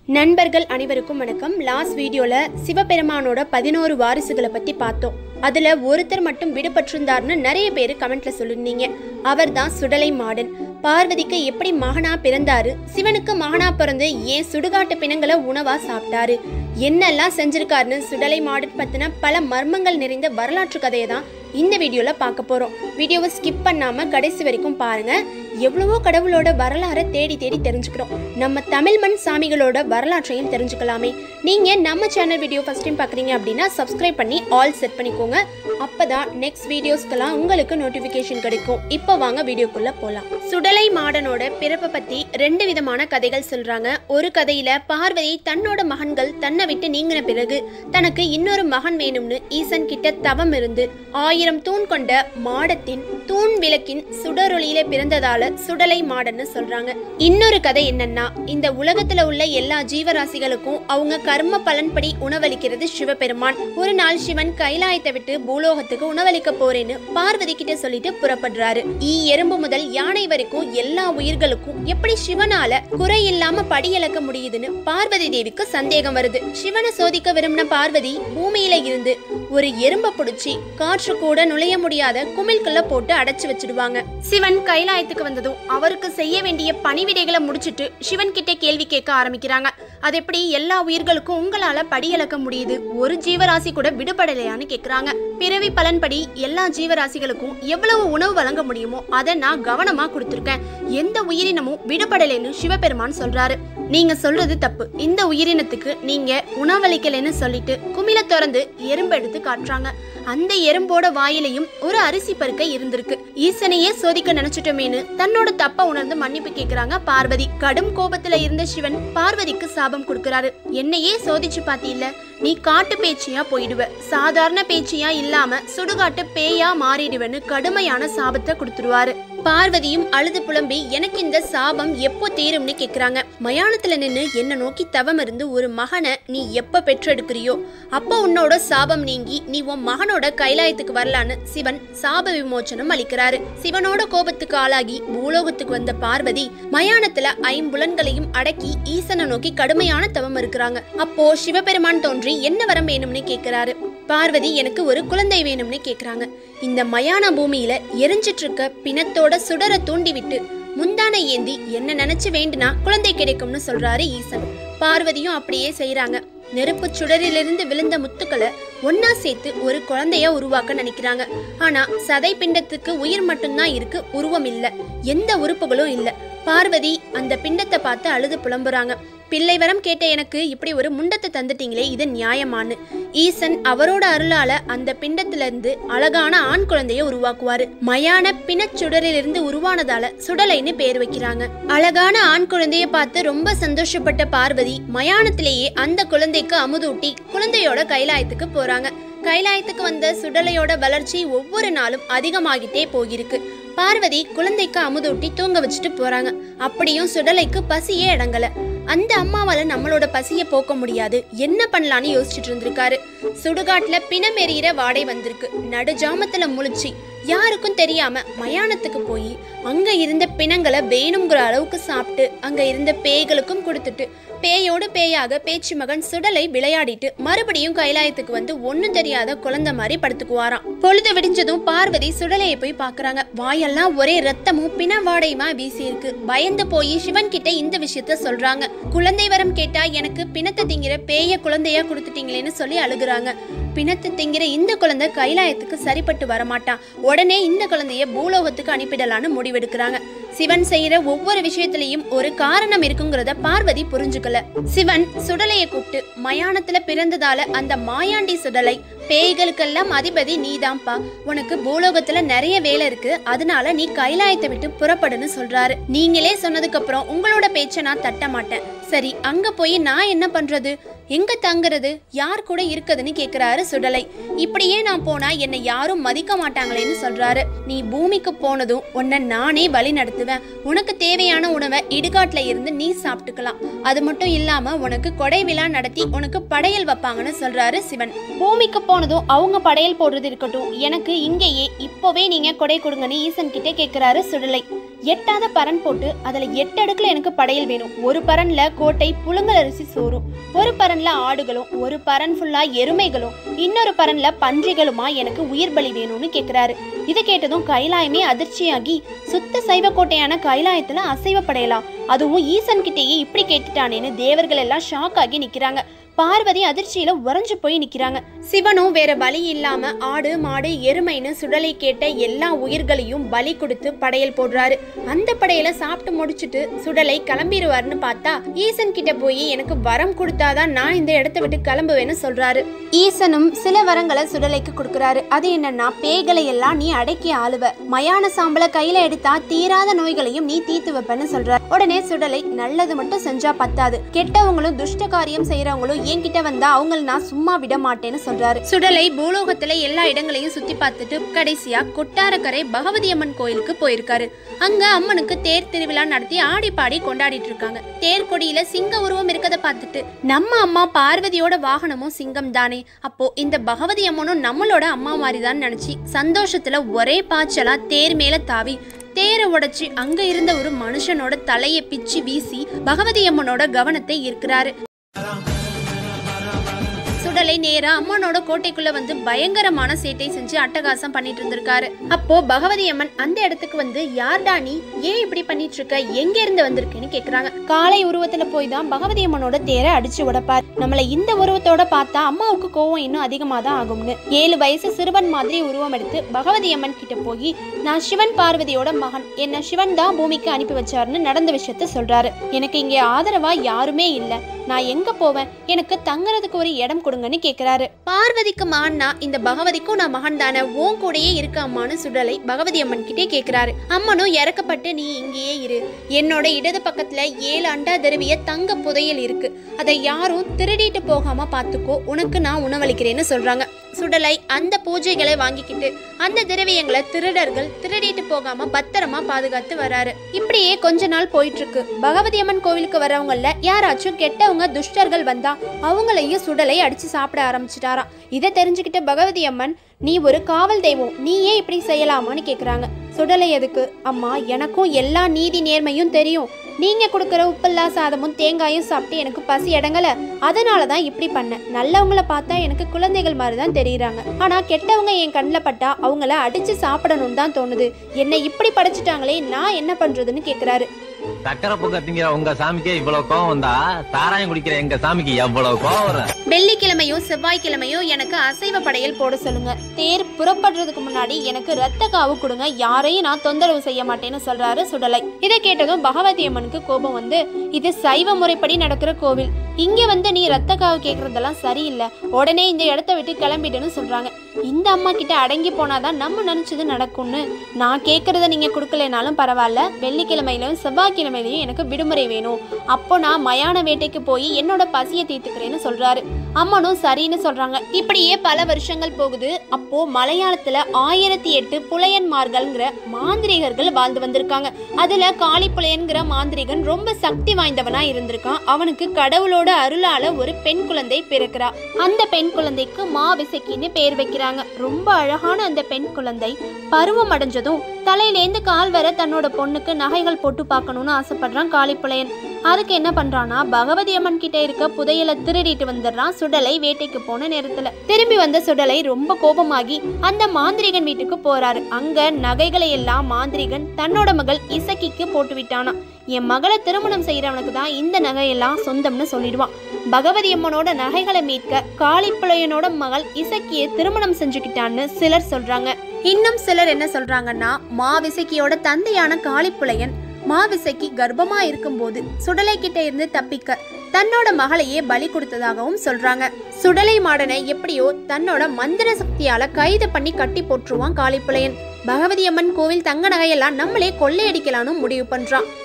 நண்பர்கள் அனைவருக்கும் வணக்கம் லாஸ்ட் வீடியோல சிவபெருமானோட பதினோரு வாரிசுகளை பத்தி பார்த்தோம் அதுல ஒருத்தர் மட்டும் விடுபட்டிருந்தார்னு நிறைய பேர் கமெண்ட்ல சொல்லியிருந்தீங்க அவர் தான் சுடலை மாடன் பார்வதிக்கு எப்படி மகனா பிறந்தாரு சிவனுக்கு மகனா பிறந்து ஏன் சுடுகாட்டு பிணங்களை உணவா சாப்பிட்டாரு என்னெல்லாம் செஞ்சிருக்காருன்னு சுடலை மாடன் பத்தின பல மர்மங்கள் நிறைந்த வரலாற்று கதையை தான் இந்த வீடியோல பார்க்க போறோம் வீடியோவை ஸ்கிப் பண்ணாம கடைசி வரைக்கும் பாருங்க எவ்வளவோ கடவுளோட வரலாறை தேடி தேடி தெரிஞ்சுக்கிறோம் நம்ம தமிழ் மண் சாமிகளோட வரலாற்றையும் தெரிஞ்சுக்கலாமே நீங்க நம்ம சேனல் வீடியோ ஃபர்ஸ்ட் டைம் பார்க்குறீங்க அப்படின்னா சப்ஸ்கிரைப் பண்ணி ஆல் செட் பண்ணிக்கோங்க அப்பதான் நெக்ஸ்ட் வீடியோஸ்க்கெல்லாம் உங்களுக்கு நோட்டிஃபிகேஷன் கிடைக்கும் இப்போ வாங்க வீடியோக்குள்ள போலாம் சுடலை மாடனோட பிறப்பை பத்தி ரெண்டு விதமான கதைகள் சொல்றாங்க ஒரு கதையில பார்வதி தன்னோட மகன்கள் தன்னை விட்டு நீங்கின பிறகு தனக்கு இன்னொரு மகன் வேணும்னு ஈசன் கிட்ட தவம் இருந்து ஆயிரம் தூண் கொண்ட மாடத்தின் தூண் விளக்கின் சுடரொளியில பிறந்ததால சுடலை மாடன்னு சொல்றாங்க இன்னொரு கதை என்னன்னா இந்த உலகத்துல உள்ள எல்லா ஜீவராசிகளுக்கும் அவங்க கர்ம பலன்படி உணவளிக்கிறது சிவபெருமான் ஒரு நாள் சிவன் கைலாயத்தை விட்டு பூலோகத்துக்கு உணவளிக்க போறேன்னு பார்வதி கிட்ட சொல்லிட்டு புறப்படுறாரு ஈ எறும்பு முதல் யானை வரைக்கும் எல்லா உயிர்களுக்கும் எப்படி சிவனால குறை இல்லாம படியளக்க முடியுதுன்னு பார்வதி தேவிக்கு சந்தேகம் வருது சிவனை சோதிக்க விரும்பின பார்வதி பூமியில இருந்து ஒரு எறும்ப புடிச்சு காற்று கூட நுழைய முடியாத குமிழ்குள்ள போட்டு அடைச்சு வச்சிடுவாங்க சிவன் கைலாயத்துக்கு வந்ததும் அவருக்கு செய்ய வேண்டிய பணிவிடைகளை முடிச்சிட்டு சிவன் கிட்ட கேள்வி கேட்க ஆரம்பிக்கிறாங்க அது எப்படி எல்லா உயிர்களுக்கும் உங்களால படியளக்க முடியுது ஒரு ஜீவராசி கூட விடுபடலையான்னு கேக்குறாங்க பிறவி பலன்படி எல்லா ஜீவராசிகளுக்கும் எவ்வளவு உணவு வழங்க முடியுமோ அதை நான் கவனமா கொடுத்துருக்கேன் எந்த உயிரினமும் விடுபடலைன்னு சிவபெருமான் சொல்றாரு நீங்க சொல்றது தப்பு இந்த உயிரினத்துக்கு நீங்க உணவளிக்கலைன்னு சொல்லிட்டு குமிழ திறந்து எறும்பு எடுத்து காட்டுறாங்க அந்த எறும்போட வாயிலையும் ஒரு அரிசி பருக்கை இருந்திருக்கு ஈசனையே சோதிக்க நினைச்சிட்டோமேனு தன்னோட தப்ப உணர்ந்து மன்னிப்பு கேக்குறாங்க பார்வதி கடும் கோபத்துல இருந்த சிவன் பார்வதிக்கு சாபம் கொடுக்கறாரு என்னையே சோதிச்சு பாத்தியில்ல நீ காட்டு பேச்சியா போயிடுவ சாதாரண பேச்சியா இல்லாம சுடுகாட்டு பேயா மாறிடுவேன்னு கடுமையான சாபத்தை கொடுத்துருவாரு பார்வதியும் அழுது புலம்பி எனக்கு இந்த சாபம் எப்போ தீரும்னு கேக்குறாங்க மயானத்துல நின்னு என்ன நோக்கி தவம் இருந்து ஒரு மகனை நீ எப்ப பெற்றெடுக்கிறியோ அப்போ உன்னோட சாபம் நீங்கி நீ உன் மகனோட கைலாயத்துக்கு வரலான்னு சிவன் சாப விமோச்சனம் அளிக்கிறாரு சிவனோட கோபத்துக்கு ஆளாகி பூலோகத்துக்கு வந்த பார்வதி மயானத்துல ஐம்புலன்களையும் அடக்கி ஈசனை நோக்கி கடுமையான தவம் இருக்கிறாங்க அப்போ சிவபெருமான் தோன்றி என்ன வரம் வேணும்னு கேக்குறாரு பார்வதி எனக்கு ஒரு குழந்தை வேணும்னு கேக்குறாங்க இந்த மயான பூமியில எரிஞ்சிட்டு இருக்க பிணத்தோட சுடர தூண்டி விட்டு முந்தான ஏந்தி என்ன நினைச்சு வேண்டுனா குழந்தை கிடைக்கும்னு சொல்றாரு ஈசன் பார்வதியும் அப்படியே செய்றாங்க நெருப்பு சுடரிலிருந்து விழுந்த முத்துக்களை ஒன்னா சேர்த்து ஒரு குழந்தைய உருவாக்க நினைக்கிறாங்க ஆனா சதை பிண்டத்துக்கு உயிர் மட்டும்தான் இருக்கு உருவம் இல்ல எந்த உறுப்புகளும் இல்ல பார்வதி அந்த பிண்டத்தை பார்த்து அழுது புலம்புறாங்க பிள்ளை வரம் கேட்ட எனக்கு இப்படி ஒரு முண்டத்தை தந்துட்டீங்களே இது நியாயமான்னு ஈசன் அவரோட அருளால அந்த பிண்டத்துல இருந்து அழகான ஆண் குழந்தைய உருவாக்குவாரு மயான பிணச்சுடரிலிருந்து உருவானதால சுடலைன்னு பேர் வைக்கிறாங்க அழகான ஆண் குழந்தைய பார்த்து ரொம்ப சந்தோஷப்பட்ட பார்வதி மயானத்திலேயே அந்த குழந்தைக்கு அமுதூட்டி குழந்தையோட கைலாயத்துக்கு போறாங்க கைலாயத்துக்கு வந்த சுடலையோட வளர்ச்சி ஒவ்வொரு நாளும் அதிகமாகிட்டே போகிருக்கு பார்வதி குழந்தைக்கு அமுதூட்டி தூங்க வச்சுட்டு போறாங்க அப்படியும் சுடலைக்கு பசியே அடங்கல அந்த அம்மாவால நம்மளோட பசியை போக்க முடியாது என்ன பண்ணலான்னு யோசிச்சுட்டு இருந்திருக்காரு சுடுகாட்டுல பிணம் எறிகிற வாடை வந்திருக்கு நடுஜாமத்துல முழிச்சு யாருக்கும் தெரியாம மயானத்துக்கு போய் அங்க இருந்த பிணங்களை வேணுங்கிற அளவுக்கு சாப்பிட்டு அங்க இருந்த பேய்களுக்கும் கொடுத்துட்டு பேயோடு பேயாக பேச்சு மகன் சுடலை விளையாடிட்டு மறுபடியும் கைலாயத்துக்கு வந்து ஒண்ணும் தெரியாத குழந்தை மாதிரி படுத்துக்குவாராம் பொழுது விடிஞ்சதும் பார்வதி சுடலையை போய் பாக்குறாங்க வாயெல்லாம் ஒரே ரத்தமும் பிண வாடையுமா வீசி இருக்கு பயந்து போய் சிவன் கிட்ட இந்த விஷயத்த சொல்றாங்க குழந்தை வரம் கேட்டா எனக்கு பிணத்தை திங்கிற பேய குழந்தையா கொடுத்துட்டீங்களேன்னு சொல்லி அழுகுறாங்க பிணத்தை திங்கிற இந்த குழந்தை கைலாயத்துக்கு சரிப்பட்டு வரமாட்டான் உடனே இந்த குழந்தைய பூலோகத்துக்கு அனுப்பிடலான்னு முடிவெடுக்கிறாங்க சிவன் செய்யற ஒவ்வொரு விஷயத்திலையும் ஒரு காரணம் இருக்குங்கிறத பார்வதி புரிஞ்சுக்கல சிவன் சுடலைய கூப்பிட்டு மயானத்துல பிறந்ததால அந்த மாயாண்டி சுடலை பேய்களுக்கெல்லாம் அதிபதி நீதான்ப்பா உனக்கு பூலோகத்துல நிறைய வேலை இருக்கு அதனால நீ கைலாயத்தை விட்டு புறப்படுன்னு சொல்றாரு நீங்களே சொன்னதுக்கு அப்புறம் உங்களோட பேச்சை நான் தட்ட மாட்டேன் சரி அங்க போய் நான் என்ன பண்றது எங்க தங்குறது யார் கூட இருக்குதுன்னு கேக்குறாரு சுடலை இப்படியே நான் போனா என்னை யாரும் மதிக்க மாட்டாங்களேன்னு சொல்றாரு நீ பூமிக்கு போனதும் உன்னை நானே வழி நடத்துவேன் உனக்கு தேவையான உணவை இடுகாட்டுல இருந்து நீ சாப்பிட்டுக்கலாம் அது மட்டும் இல்லாம உனக்கு கொடை விழா நடத்தி உனக்கு படையல் வைப்பாங்கன்னு சொல்றாரு சிவன் பூமிக்கு போனதும் அவங்க படையல் போடுறது இருக்கட்டும் எனக்கு இங்கேயே இப்போவே நீங்க கொடை கொடுங்கன்னு ஈசன் கிட்டே கேக்குறாரு சுடலை எட்டாத பரன் போட்டு அதுல எட்டு அடுக்குல எனக்கு படையல் வேணும் ஒரு பரன்ல கோட்டை புழுங்கல் அரிசி சோறும் ஒரு பரன்ல ஆடுகளும் ஒரு பரன் ஃபுல்லா எருமைகளும் இன்னொரு பரன்ல பன்றிகளுமா எனக்கு உயிர் பலி வேணும்னு கேக்குறாரு இதை கேட்டதும் கைலாயமே அதிர்ச்சியாகி சுத்த சைவ கோட்டையான கைலாயத்துல அசைவ படையலாம் அதுவும் ஈசன் கிட்டேயே இப்படி கேட்டுட்டானேன்னு தேவர்கள் எல்லாம் ஷாக் ஆகி நிக்கிறாங்க பார்வதி அதிர்ச்சியில உறைஞ்சு போய் நிக்கிறாங்க சிவனும் வேற வழி இல்லாம ஆடு மாடு எருமைன்னு சுடலை கேட்ட எல்லா உயிர்களையும் பலி கொடுத்து படையல் போடுறாரு அந்த படையலை சாப்பிட்டு முடிச்சிட்டு சுடலை கிளம்பிடுவாருன்னு பார்த்தா ஈசன் கிட்ட போய் எனக்கு வரம் கொடுத்தாதான் நான் இந்த இடத்த விட்டு கிளம்புவேன்னு சொல்றாரு ஈசனும் சில வரங்களை சுடலைக்கு கொடுக்கறாரு அது என்னன்னா பேய்களை எல்லாம் நீ அடக்கி ஆளுவ மயான சாம்பலை கையில எடுத்தா தீராத நோய்களையும் நீ தீர்த்து வைப்பேன்னு சொல்றாரு உடனே சுடலை நல்லது மட்டும் செஞ்சா பத்தாது கெட்டவங்களும் துஷ்ட காரியம் செய்யறவங்களும் என்கிட்ட வந்தா அவங்கள நான் சும்மா விட மாட்டேன்னு சொல்றாரு சுடலை பூலோகத்துல எல்லா இடங்களையும் சுத்தி பார்த்துட்டு கடைசியா கொட்டாரக்கரை பகவதி அம்மன் கோயிலுக்கு போயிருக்காரு அங்க அம்மனுக்கு தேர் திருவிழா நடத்தி ஆடி பாடி கொண்டாடிட்டு இருக்காங்க தேர் கொடியில சிங்க உருவம் இருக்கத பார்த்துட்டு நம்ம அம்மா பார்வதியோட வாகனமும் சிங்கம் தானே அப்போ இந்த பகவதி அம்மனும் நம்மளோட அம்மா மாதிரி தான் நினைச்சு சந்தோஷத்துல ஒரே பாய்ச்சலா தேர் மேல தாவி தேரை உடைச்சு அங்க இருந்த ஒரு மனுஷனோட தலையை பிச்சு வீசி பகவதி அம்மனோட கவனத்தை ஈர்க்கிறாரு சுடலை நேரா அம்மனோட கோட்டைக்குள்ள வந்து பயங்கரமான சேட்டை செஞ்சு அட்டகாசம் பண்ணிட்டு இருந்திருக்காரு அப்போ பகவதி அம்மன் அந்த இடத்துக்கு வந்து யார்டா நீ ஏன் இப்படி பண்ணிட்டு இருக்க எங்க இருந்து வந்திருக்கேன்னு கேக்குறாங்க காலை உருவத்துல போய் தான் பகவதி அம்மனோட தேரை அடிச்சு உடைப்பார் நம்மள இந்த உருவத்தோட பார்த்தா அம்மாவுக்கு கோவம் இன்னும் அதிகமா தான் ஆகும்னு ஏழு வயசு சிறுவன் மாதிரி உருவம் எடுத்து பகவதி அம்மன் கிட்ட போய் நான் சிவன் பார்வதியோட மகன் என்ன சிவன் தான் பூமிக்கு அனுப்பி வச்சாருன்னு நடந்த விஷயத்த சொல்றாரு எனக்கு இங்கே ஆதரவா யாருமே இல்ல நான் எங்க போவேன் எனக்கு தங்குறதுக்கு ஒரு இடம் கொடுங்கன்னு கேக்குறாரு பார்வதிக்கு மகன்னா இந்த பகவதிக்கும் நான் மகன் தானே உன் கூடயே இருக்க அம்மான்னு சுடலை பகவதி அம்மன் கிட்டே கேக்குறாரு அம்மனும் இறக்கப்பட்டு நீ இங்கேயே இரு என்னோட இடது பக்கத்துல ஏழு அண்டா தருவிய தங்க புதையல் இருக்கு அதை யாரும் திருடிட்டு போகாம பாத்துக்கோ உனக்கு நான் உணவளிக்கிறேன்னு சொல்றாங்க சுடலை அந்த பூஜைகளை வாங்கிக்கிட்டு அந்த திரவியங்களை திருடர்கள் திருடிட்டு போகாம பத்திரமா பாதுகாத்து வராரு இப்படியே கொஞ்ச நாள் போயிட்டு இருக்கு பகவதி அம்மன் கோவிலுக்கு வரவங்கள யாராச்சும் கெட்டவங்க துஷ்டர்கள் வந்தா அவங்களையும் சுடலை அடிச்சு சாப்பிட ஆரம்பிச்சிட்டாராம் இதை தெரிஞ்சுக்கிட்ட பகவதி அம்மன் நீ ஒரு காவல் தெய்வம் நீ ஏன் இப்படி செய்யலாமான்னு கேக்குறாங்க சுடலை எதுக்கு அம்மா எனக்கும் எல்லா நீதி நேர்மையும் தெரியும் நீங்க கொடுக்குற உப்பில்லா சாதமும் தேங்காயும் சாப்பிட்டு எனக்கு பசி அடங்கல அதனால தான் இப்படி பண்ணேன் நல்லவங்கள பார்த்தா எனக்கு குழந்தைகள் மாதிரி தான் தெரியுறாங்க ஆனா கெட்டவங்க என் கண்ணில் பட்டா அவங்கள அடிச்சு சாப்பிடணும்னு தான் தோணுது என்னை இப்படி படைச்சிட்டாங்களே நான் என்ன பண்றதுன்னு கேக்குறாரு சக்கரை பொங்க திங்கிற உங்க சாமிக்கே இவ்வளவு கோவம் வந்தா சாராயம் குடிக்கிற எங்க சாமிக்கு எவ்வளவு கோவம் வரும் வெள்ளிக்கிழமையும் செவ்வாய்க்கிழமையும் எனக்கு அசைவ படையல் போட சொல்லுங்க தேர் புறப்படுறதுக்கு முன்னாடி எனக்கு ரத்த காவு கொடுங்க யாரையும் நான் தொந்தரவு செய்ய மாட்டேன்னு சொல்றாரு சுடலை இதை கேட்டதும் பகவதி அம்மனுக்கு கோபம் வந்து இது சைவ முறைப்படி நடக்கிற கோவில் இங்க வந்து நீ ரத்த காவு கேக்குறதெல்லாம் சரியில்லை உடனே இந்த இடத்த விட்டு கிளம்பிடுன்னு சொல்றாங்க இந்த அம்மா கிட்ட அடங்கி போனாதான் நம்ம நினைச்சது நடக்கும்னு நான் கேட்கறத நீங்க கொடுக்கலனாலும் பரவாயில்ல வெள்ளிக்கிழமையிலும் செவ்வாய்க்கிழமையிலையும் எனக்கு விடுமுறை வேணும் அப்போ நான் மயான வேட்டைக்கு போய் என்னோட பசியை தீர்த்துக்கிறேன்னு சொல்றாரு அம்மனும் சரின்னு சொல்றாங்க இப்படியே பல வருஷங்கள் போகுது அப்போ மலையாளத்துல ஆயிரத்தி எட்டு புலையன்மார்கள்ங்கிற மாந்திரிகர்கள் வாழ்ந்து வந்திருக்காங்க அதுல காளி புலையன்கிற மாந்திரிகன் ரொம்ப சக்தி வாய்ந்தவனா இருந்திருக்கான் அவனுக்கு கடவுளோட அருளால ஒரு பெண் குழந்தை பிறக்கிறா அந்த பெண் குழந்தைக்கு மாவிசக்கின்னு பேர் வைக்கிறாங்க ரொம்ப அழகான அந்த பெண் குழந்தை பருவம் அடைஞ்சதும் தலையிலேந்து கால் வர தன்னோட பொண்ணுக்கு நகைகள் போட்டு பார்க்கணும்னு ஆசைப்படுறான் காளிப்புலையன் அதுக்கு என்ன பண்றானா பகவதி அம்மன் கிட்ட இருக்க புதையலை திருடிட்டு வந்துடுறான் சுடலை வேட்டைக்கு போன நேரத்துல திரும்பி வந்த சுடலை ரொம்ப கோபமாகி அந்த மாந்திரிகன் வீட்டுக்கு போறாரு அங்க நகைகளை எல்லாம் மாந்திரிகன் தன்னோட மகள் இசக்கிக்கு போட்டு விட்டானா என் மகளை திருமணம் செய்யறவனுக்கு தான் இந்த நகையெல்லாம் சொந்தம்னு சொல்லிடுவான் பகவதி அம்மனோட நகைகளை மீட்க காளிப்புலையனோட மகள் இசக்கியை திருமணம் செஞ்சுக்கிட்டான்னு சிலர் சொல்றாங்க இன்னும் சிலர் என்ன சொல்றாங்கன்னா மாவிசக்கியோட தந்தையான காளிப்புலையன் மாவிசக்கி கர்ப்பமா இருக்கும்போது சுடலை கிட்ட இருந்து தப்பிக்க தன்னோட மகளையே பலி கொடுத்ததாகவும் சொல்றாங்க சுடலை மாடனை எப்படியோ தன்னோட மந்திர சக்தியால கைது பண்ணி கட்டி போட்டுருவான் காளிப்புலையன் பகவதி அம்மன் கோவில் தங்க நகையெல்லாம் நம்மளே கொள்ளையடிக்கலாம்னு முடிவு பண்றான்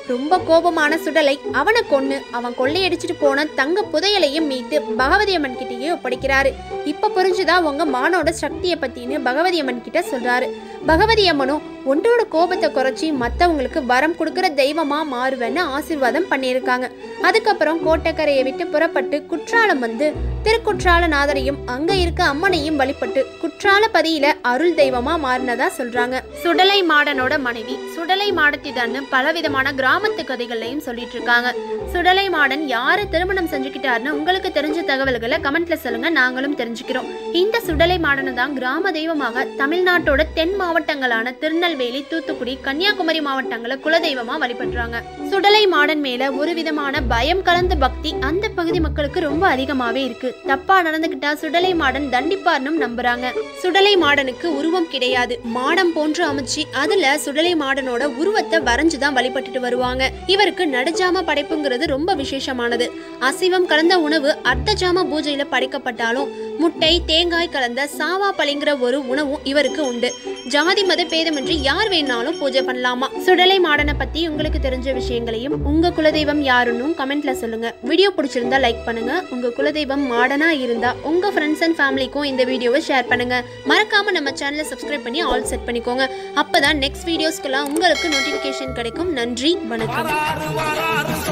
ரொம்ப கோபமான சுடலை அவனை கொன்னு அவன் கொள்ளையடிச்சிட்டு போன தங்க புதையலையும் மீட்டு பகவதி அம்மன் கிட்டேயே ஒப்படைக்கிறாரு இப்ப புரிஞ்சுதா உங்க மானோட சக்தியை பத்தின்னு பகவதி அம்மன் கிட்ட சொல்றாரு பகவதி அம்மனும் ஒன்றோட கோபத்தை குறைச்சி மத்தவங்களுக்கு வரம் கொடுக்கிற தெய்வமா மாறுவேன்னு ஆசீர்வாதம் பண்ணியிருக்காங்க அதுக்கப்புறம் கோட்டைக்கரையை விட்டு புறப்பட்டு குற்றாலம் வந்து திருக்குற்றாலநாதரையும் அங்க இருக்க அம்மனையும் வழிபட்டு குற்றாலபதியில அருள் தெய்வமா மாறினதா சொல்றாங்க சுடலை மாடனோட மனைவி சுடலை மாடத்திதான்னு பலவிதமான கிராமத்து கதைகள்லையும் சொல்லிட்டு இருக்காங்க சுடலை மாடன் யாரை திருமணம் செஞ்சுக்கிட்டாருன்னு உங்களுக்கு தெரிஞ்ச தகவல்களை கமெண்ட்ல சொல்லுங்க நாங்களும் தெரிஞ்சுக்கிறோம் இந்த சுடலை மாடனை தான் கிராம தெய்வமாக தமிழ்நாட்டோட தென் மாவட்டங்களான திருநெல்வேலி தூத்துக்குடி கன்னியாகுமரி மாவட்டங்களை குலதெய்வமா வழிபடுறாங்க சுடலை மாடன் மேல ஒரு விதமான பயம் கலந்த பக்தி அந்த பகுதி மக்களுக்கு ரொம்ப அதிகமாவே இருக்கு தப்பா நடந்துகிட்டா சுடலை மாடன் தண்டிப்பார்னும் நம்புறாங்க சுடலை மாடனுக்கு உருவம் கிடையாது மாடம் போன்று அமைச்சு அதுல சுடலை மாடனோட உருவத்தை வரைஞ்சுதான் வழிபட்டுட்டு வருவாங்க இவருக்கு நடுஜாம படைப்புங்கிறது ரொம்ப விசேஷமானது அசைவம் கலந்த உணவு அர்த்தஜாம பூஜையில படைக்கப்பட்டாலும் முட்டை தேங்காய் கலந்த சாவா பழிங்கிற ஒரு உணவும் இவருக்கு உண்டு ஜாதி மத பேதமின்றி யார் வேணாலும் பூஜை பண்ணலாமா சுடலை மாடனை பத்தி உங்களுக்கு தெரிஞ்ச விஷயங்களையும் உங்க குலதெய்வம் யாருன்னு கமெண்ட்ல சொல்லுங்க வீடியோ பிடிச்சிருந்தா லைக் பண்ணுங்க உங்க குலதெய்வம் மாடனா இருந்தா உங்க ஃப்ரெண்ட்ஸ் அண்ட் ஃபேமிலிக்கும் இந்த வீடியோவை ஷேர் பண்ணுங்க மறக்காம நம்ம சேனலை சப்ஸ்கிரைப் பண்ணி ஆல் செட் பண்ணிக்கோங்க அப்பதான் நெக்ஸ்ட் வீடியோஸ்க்கெல்லாம் உங்களுக்கு நோட்டிஃபிகேஷன் கிடைக்கும் நன்றி வணக்கம்